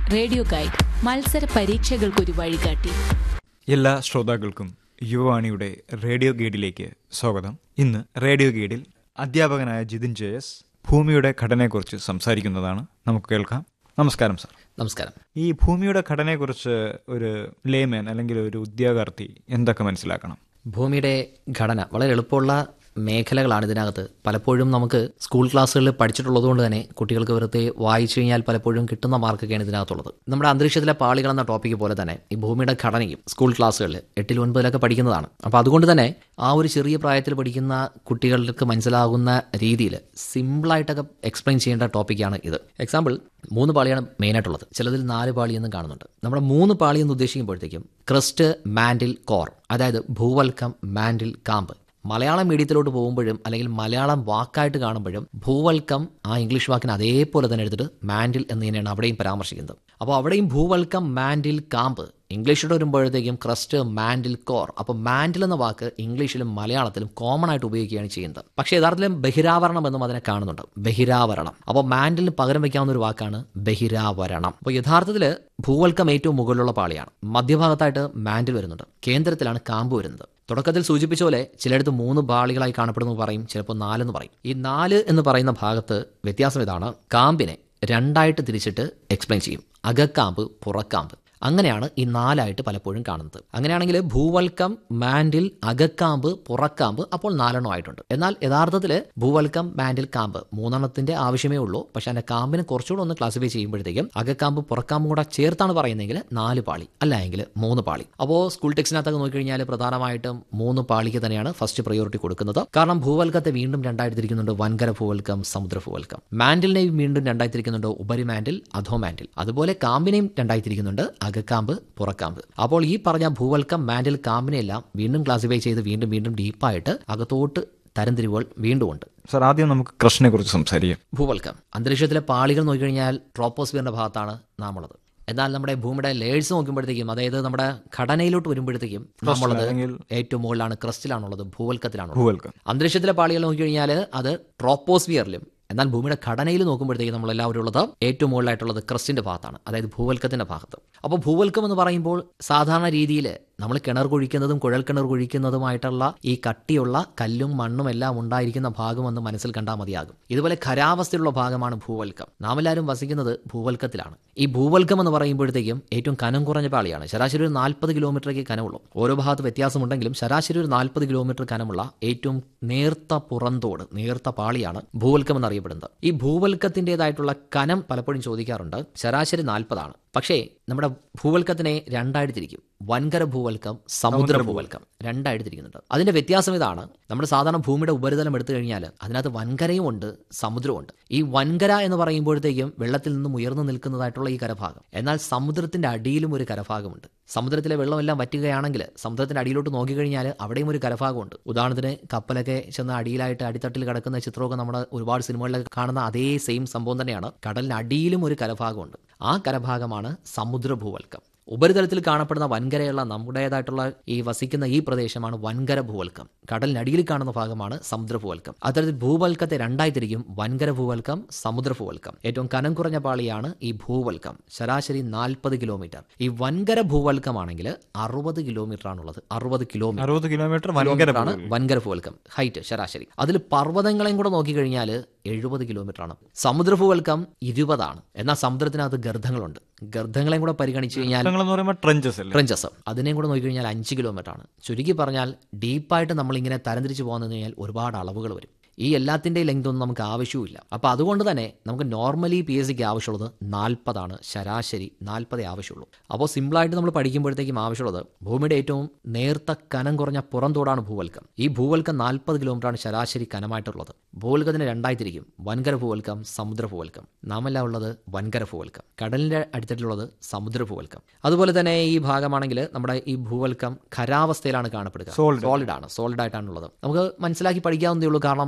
Radio guide മത്സര പരീക്ഷകൾക്കൊരു വഴികാട്ടി എല്ലാ ശ്രോതാക്കൾക്കും യുവവാണിയുടെ റേഡിയോ ഗൈഡിലേക്ക് സ്വാഗതം ഇന്ന് റേഡിയോ ഗൈഡിൽ അധ്യാപകനായ ജിതിൻ ജെ എസ് ഭൂമിയുടെ ഘടനയെക്കുറിച്ച് സംസാരിക്കുന്നതാണ് നമുക്ക് കേൾക്കാം നമസ്കാരം സാർ നമസ്കാരം ഈ ഭൂമിയുടെ ഘടനയെക്കുറിച്ച് ഒരു ലേമൻ അല്ലെങ്കിൽ ഒരു ഉദ്യോഗാർത്ഥി എന്തൊക്കെ മനസ്സിലാക്കണം ഭൂമിയുടെ ഘടന വളരെ എളുപ്പമുള്ള മേഖലകളാണ് ഇതിനകത്ത് പലപ്പോഴും നമുക്ക് സ്കൂൾ ക്ലാസ്സുകളിൽ പഠിച്ചിട്ടുള്ളതുകൊണ്ട് തന്നെ കുട്ടികൾക്ക് വെറുതെ വായിച്ചു കഴിഞ്ഞാൽ പലപ്പോഴും കിട്ടുന്ന മാർക്കൊക്കെയാണ് ഇതിനകത്തുള്ളത് നമ്മുടെ അന്തരീക്ഷത്തിലെ പാളികൾ എന്ന ടോപ്പിക്ക് പോലെ തന്നെ ഈ ഭൂമിയുടെ ഘടനയും സ്കൂൾ ക്ലാസ്സുകളിൽ എട്ടിൽ ഒൻപതിലൊക്കെ പഠിക്കുന്നതാണ് അപ്പോൾ അതുകൊണ്ട് തന്നെ ആ ഒരു ചെറിയ പ്രായത്തിൽ പഠിക്കുന്ന കുട്ടികൾക്ക് മനസ്സിലാകുന്ന രീതിയിൽ സിമ്പിളായിട്ടൊക്കെ എക്സ്പ്ലെയിൻ ചെയ്യേണ്ട ടോപ്പിക്കാണ് ഇത് എക്സാമ്പിൾ മൂന്ന് പാളിയാണ് മെയിനായിട്ടുള്ളത് ചിലതിൽ നാല് പാളി എന്നും കാണുന്നുണ്ട് നമ്മുടെ മൂന്ന് പാളി എന്ന് ഉദ്ദേശിക്കുമ്പോഴത്തേക്കും ക്രസ്റ്റ് മാൻഡിൽ കോർ അതായത് ഭൂവൽക്കം മാൻഡിൽ കാമ്പ് മലയാളം മീഡിയത്തിലോട്ട് പോകുമ്പോഴും അല്ലെങ്കിൽ മലയാളം വാക്കായിട്ട് കാണുമ്പോഴും ഭൂവൽക്കം ആ ഇംഗ്ലീഷ് വാക്കിന് അതേപോലെ തന്നെ എടുത്തിട്ട് മാൻഡിൽ എന്ന് തന്നെയാണ് അവിടെയും പരാമർശിക്കുന്നത് അപ്പോൾ അവിടെയും ഭൂവൽക്കം മാൻഡിൽ കാമ്പ് ഇംഗ്ലീഷിലോട്ട് വരുമ്പോഴത്തേക്കും ക്രസ്റ്റ് മാൻഡിൽ കോർ അപ്പോൾ മാൻഡിൽ എന്ന വാക്ക് ഇംഗ്ലീഷിലും മലയാളത്തിലും കോമൺ ആയിട്ട് ഉപയോഗിക്കുകയാണ് ചെയ്യുന്നത് പക്ഷേ യഥാർത്ഥത്തിലും ബഹിരാവരണം എന്നും അതിനെ കാണുന്നുണ്ട് ബഹിരാവരണം അപ്പോൾ മാൻഡിലിന് പകരം വയ്ക്കാവുന്ന ഒരു വാക്കാണ് ബഹിരാവരണം അപ്പോൾ യഥാർത്ഥത്തിൽ ഭൂവൽക്കം ഏറ്റവും മുകളിലുള്ള പാളിയാണ് മധ്യഭാഗത്തായിട്ട് മാൻഡിൽ വരുന്നുണ്ട് കേന്ദ്രത്തിലാണ് കാമ്പ് വരുന്നത് തുടക്കത്തിൽ സൂചിപ്പിച്ച പോലെ ചിലയിടത്ത് മൂന്ന് പാളികളായി കാണപ്പെടുന്നു പറയും ചിലപ്പോൾ നാലെന്ന് പറയും ഈ നാല് എന്ന് പറയുന്ന ഭാഗത്ത് വ്യത്യാസം ഇതാണ് കാമ്പിനെ രണ്ടായിട്ട് തിരിച്ചിട്ട് എക്സ്പ്ലെയിൻ ചെയ്യും അകക്കാമ്പ് പുറക്കാമ്പ് അങ്ങനെയാണ് ഈ നാലായിട്ട് പലപ്പോഴും കാണുന്നത് അങ്ങനെയാണെങ്കിൽ ഭൂവൽക്കം മാൻഡിൽ അകക്കാമ്പ് പുറക്കാമ്പ് അപ്പോൾ നാലെണ്ണം ആയിട്ടുണ്ട് എന്നാൽ യഥാർത്ഥത്തിൽ ഭൂവൽക്കം മാൻഡിൽ കാമ്പ് മൂന്നെണ്ണത്തിന്റെ ആവശ്യമേ ഉള്ളൂ പക്ഷെ അതിന്റെ കാമ്പിനെ കുറച്ചുകൂടെ ഒന്ന് ക്ലാസിഫൈ ചെയ്യുമ്പോഴത്തേക്കും അകക്കാമ്പ് പുറക്കാമ്പും കൂടെ ചേർത്താണ് പറയുന്നതെങ്കിൽ നാല് പാളി അല്ല എങ്കിൽ മൂന്ന് പാളി അപ്പോൾ സ്കൂൾ ടെക്സ്റ്റിനകത്തൊക്കെ നോക്കിക്കഴിഞ്ഞാൽ പ്രധാനമായിട്ടും മൂന്ന് പാളിക്ക് തന്നെയാണ് ഫസ്റ്റ് പ്രയോറിറ്റി കൊടുക്കുന്നത് കാരണം ഭൂവൽക്കത്തെ വീണ്ടും രണ്ടായിട്ട് തിരിക്കുന്നുണ്ട് വൻകര ഭൂവൽക്കം സമുദ്ര ഭൂവൽക്കം മാൻഡിലിനെയും വീണ്ടും രണ്ടായി തിരിക്കുന്നുണ്ട് ഉപരി മാൻഡിൽ അധോ മാൻഡിൽ അതുപോലെ കാമ്പിനെയും രണ്ടായി തിരിക്കുന്നുണ്ട് അകക്കാമ്പ് പുറക്കാമ്പ് അപ്പോൾ ഈ പറഞ്ഞ ഭൂവൽക്കം മാൻഡിൽ കാമ്പിനെയെല്ലാം വീണ്ടും ക്ലാസിഫൈ ചെയ്ത് വീണ്ടും വീണ്ടും ഡീപ്പായിട്ട് അകത്തോട്ട് തരംതിരിവുകൾ വീണ്ടും ഉണ്ട് സാർ ആദ്യം നമുക്ക് കൃഷ്ണനെ കുറിച്ച് സംസാരിക്കാം ഭൂവൽക്കം അന്തരീക്ഷത്തിലെ പാളികൾ നോക്കിക്കഴിഞ്ഞാൽ ട്രോപ്പോസ്ഫിയറിന്റെ ഭാഗത്താണ് നാം ഉള്ളത് എന്നാൽ നമ്മുടെ ഭൂമിയുടെ ലേഴ്സ് നോക്കുമ്പോഴത്തേക്കും അതായത് നമ്മുടെ ഘടനയിലോട്ട് വരുമ്പോഴത്തേക്കും നമ്മളുള്ളത് അല്ലെങ്കിൽ ഏറ്റവും മുകളിലാണ് ക്രസ്റ്റിലാണുള്ളത് ഭൂവൽക്കത്തിലാണുള്ളത് ഭൂവൽക്കം അന്തരീക്ഷത്തിലെ പാളികൾ നോക്കിക്കഴിഞ്ഞാൽ അത് ട്രോപ്പോസ്ഫിയറിലും എന്നാൽ ഭൂമിയുടെ ഘടനയിൽ നോക്കുമ്പോഴത്തേക്ക് നമ്മൾ എല്ലാവരും ഉള്ളത് ഏറ്റവും മുകളിലായിട്ടുള്ളത് ക്രസ്റ്റിന്റെ ഭാഗത്താണ് അതായത് ഭൂവൽക്കത്തിന്റെ ഭാഗത്ത് അപ്പോൾ ഭൂവൽക്കം എന്ന് പറയുമ്പോൾ സാധാരണ രീതിയിൽ നമ്മൾ കിണർ കുഴിക്കുന്നതും കുഴൽ കിണർ കുഴിക്കുന്നതുമായിട്ടുള്ള ഈ കട്ടിയുള്ള കല്ലും മണ്ണും എല്ലാം ഉണ്ടായിരിക്കുന്ന ഭാഗമെന്ന് മനസ്സിൽ കണ്ടാൽ മതിയാകും ഇതുപോലെ ഖരാവസ്ഥയിലുള്ള ഭാഗമാണ് ഭൂവൽക്കം നാം എല്ലാവരും വസിക്കുന്നത് ഭൂവൽക്കത്തിലാണ് ഈ ഭൂവൽക്കം എന്ന് പറയുമ്പോഴത്തേക്കും ഏറ്റവും കനം കുറഞ്ഞ പാളിയാണ് ശരാശരി ഒരു നാൽപ്പത് കിലോമീറ്ററൊക്കെ കനമുള്ളൂ ഓരോ ഭാഗത്ത് വ്യത്യാസമുണ്ടെങ്കിലും ശരാശരി ഒരു നാൽപ്പത് കിലോമീറ്റർ കനമുള്ള ഏറ്റവും നേർത്ത പുറന്തോട് നേർത്ത പാളിയാണ് ഭൂവൽക്കം എന്നറിയപ്പെടുന്നത് ഈ ഭൂവൽക്കത്തിൻ്റെതായിട്ടുള്ള കനം പലപ്പോഴും ചോദിക്കാറുണ്ട് ശരാശരി നാൽപ്പതാണ് പക്ഷേ നമ്മുടെ ഭൂവൽക്കത്തിനെ രണ്ടായിട്ട് തിരിക്കും വൻകര ഭൂവൽക്കം സമുദ്ര ഭൂവൽക്കം രണ്ടായിട്ട് തിരിക്കുന്നുണ്ട് അതിന്റെ വ്യത്യാസം ഇതാണ് നമ്മുടെ സാധാരണ ഭൂമിയുടെ ഉപരിതലം എടുത്തു കഴിഞ്ഞാൽ അതിനകത്ത് വൻകരയും ഉണ്ട് സമുദ്രമുണ്ട് ഈ വൻകര എന്ന് പറയുമ്പോഴത്തേക്കും വെള്ളത്തിൽ നിന്നും ഉയർന്നു നിൽക്കുന്നതായിട്ടുള്ള ഈ കരഭാഗം എന്നാൽ സമുദ്രത്തിന്റെ അടിയിലും ഒരു കരഭാഗമുണ്ട് സമുദ്രത്തിലെ വെള്ളമെല്ലാം വറ്റുകയാണെങ്കിൽ സമുദ്രത്തിന്റെ അടിയിലോട്ട് നോക്കിക്കഴിഞ്ഞാൽ അവിടെയും ഒരു കരഭാഗമുണ്ട് ഉദാഹരണത്തിന് കപ്പലൊക്കെ ചെന്ന് അടിയിലായിട്ട് അടിത്തട്ടിൽ കിടക്കുന്ന ചിത്രമൊക്കെ നമ്മുടെ ഒരുപാട് സിനിമകളിലൊക്കെ കാണുന്ന അതേ സെയിം സംഭവം തന്നെയാണ് കടലിന് അടിയിലും ഒരു കരഭാഗമുണ്ട് ആ കരഭാഗമാണ് സമുദ്ര ഭൂവൽക്കം ഉപരിതലത്തിൽ കാണപ്പെടുന്ന വൻകരയുള്ള നമ്മുടേതായിട്ടുള്ള ഈ വസിക്കുന്ന ഈ പ്രദേശമാണ് വൻകര ഭൂവൽക്കം കടലിനടിയിൽ കാണുന്ന ഭാഗമാണ് സമുദ്ര ഭൂവൽക്കം അത്തരത്തിൽ ഭൂവൽക്കത്തെ രണ്ടായി തിരിക്കും വൻകര ഭൂവൽക്കം സമുദ്ര ഭൂവൽക്കം ഏറ്റവും കനം കുറഞ്ഞ പാളിയാണ് ഈ ഭൂവൽക്കം ശരാശരി നാൽപ്പത് കിലോമീറ്റർ ഈ വൻകര ഭൂവൽക്കമാണെങ്കിൽ അറുപത് കിലോമീറ്റർ ആണുള്ളത് അറുപത് കിലോമീറ്റർ അറുപത് കിലോമീറ്റർ വൻകര ആണ് വൻകര ഭൂവൽക്കം ഹൈറ്റ് ശരാശരി അതിൽ പർവ്വതങ്ങളെയും കൂടെ നോക്കിക്കഴിഞ്ഞാൽ എഴുപത് കിലോമീറ്റർ ആണ് സമുദ്ര ഭൂവൽക്കം ഇരുപതാണ് എന്നാൽ സമുദ്രത്തിനകത്ത് ഗർഭങ്ങളുണ്ട് ഗർഭങ്ങളെയും കൂടെ പരിഗണിച്ചു കഴിഞ്ഞാൽ എന്ന് പറയുമ്പോൾ ട്രെഞ്ചസ് അല്ലേ ട്രെഞ്ചസ് അതിനെയും കൂടെ നോക്കിക്കഴിഞ്ഞാൽ അഞ്ച് കിലോമീറ്റർ ആണ് ചുരുക്കി പറഞ്ഞാൽ ഡീപ്പായിട്ട് നമ്മളിങ്ങനെ തരംതിരിച്ച് പോകുന്നത് കഴിഞ്ഞാൽ ഒരുപാട് അളവുകൾ വരും ഈ എല്ലാത്തിൻ്റെയും ലെങ്ത് ഒന്നും നമുക്ക് ആവശ്യമില്ല അപ്പോൾ അതുകൊണ്ട് തന്നെ നമുക്ക് നോർമലി പി എസ് സിക്ക് ആവശ്യമുള്ളത് നാൽപ്പതാണ് ശരാശരി നാൽപ്പതേ ആവശ്യമുള്ളൂ അപ്പോൾ സിമ്പിളായിട്ട് നമ്മൾ പഠിക്കുമ്പോഴത്തേക്കും ആവശ്യമുള്ളത് ഭൂമിയുടെ ഏറ്റവും നേർത്ത കനം കുറഞ്ഞ പുറന്തോടാണ് ഭൂവൽക്കം ഈ ഭൂവൽക്കം നാൽപ്പത് കിലോമീറ്ററാണ് ശരാശരി കനമായിട്ടുള്ളത് ഭൂവൽക്കത്തിന് രണ്ടായി തിരിക്കും വൻകര ഭൂവൽക്കം സമുദ്ര ഭൂവൽക്കം നാമെല്ലാം ഉള്ളത് വൻകര ഭൂവൽക്കം കടലിന്റെ അടിത്തട്ടിലുള്ളത് സമുദ്ര ഭൂവൽക്കം അതുപോലെ തന്നെ ഈ ഭാഗമാണെങ്കിൽ നമ്മുടെ ഈ ഭൂവൽക്കം ഖരാവസ്ഥയിലാണ് കാണപ്പെടുക Solid. സോളിഡ് ആണ് സോളിഡ് ആയിട്ടാണുള്ളത് നമുക്ക് മനസ്സിലാക്കി പഠിക്കാവുന്നതേ ഉള്ളൂ കാരണം